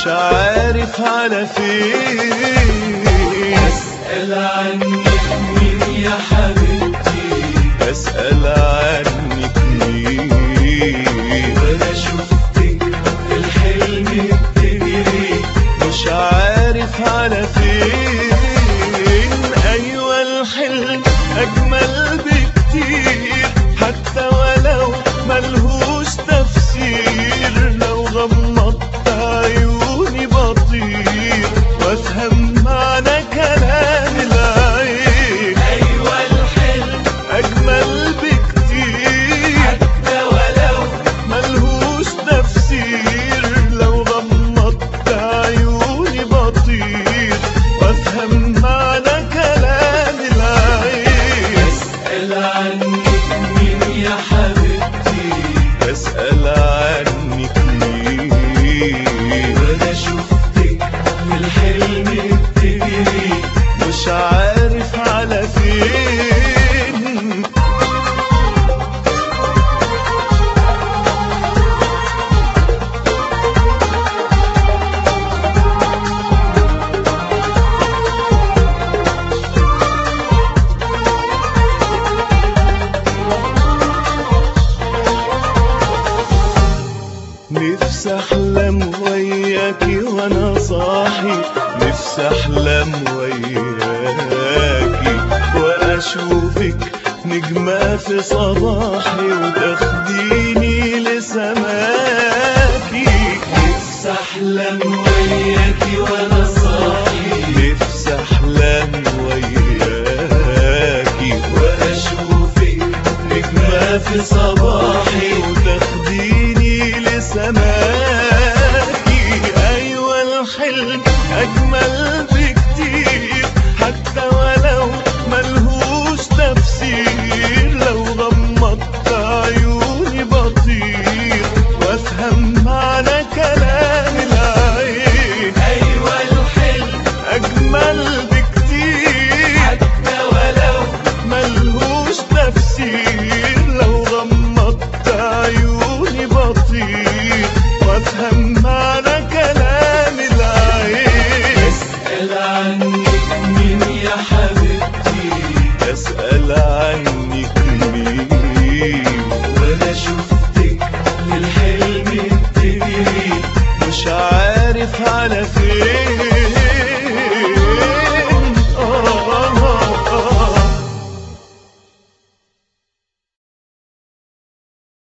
مش عارف على فين أسأل عنك مين يا حبيبتي أسأل عنك مين وأنا شفتك في الحلم بتجري مش عارف على فين أيوة الحلم أجمل بكتير حتى ولو ملهوش تفسير لو غمضت عيوني بطير وافهم معنى كلام العين أيوة الحلم أجمل بكتير حتى ولو ملهوش تفسير لو غمضت عيوني بطير وافهم معنى كلام العين أسأل عنك مين يا حبيبتي اسال عنك مين وأنا شفتك في الحلم بتجري مش عارف على فين نفسي احلم وياكي وانا صاحي نفسي احلم وياكي واشوفك نجمة في صباحي وتاخديني لسماكي نفسي أحلم وياكي وأنا صاحي نفسي احلم وياكي وأشوفك نجمة في صباحي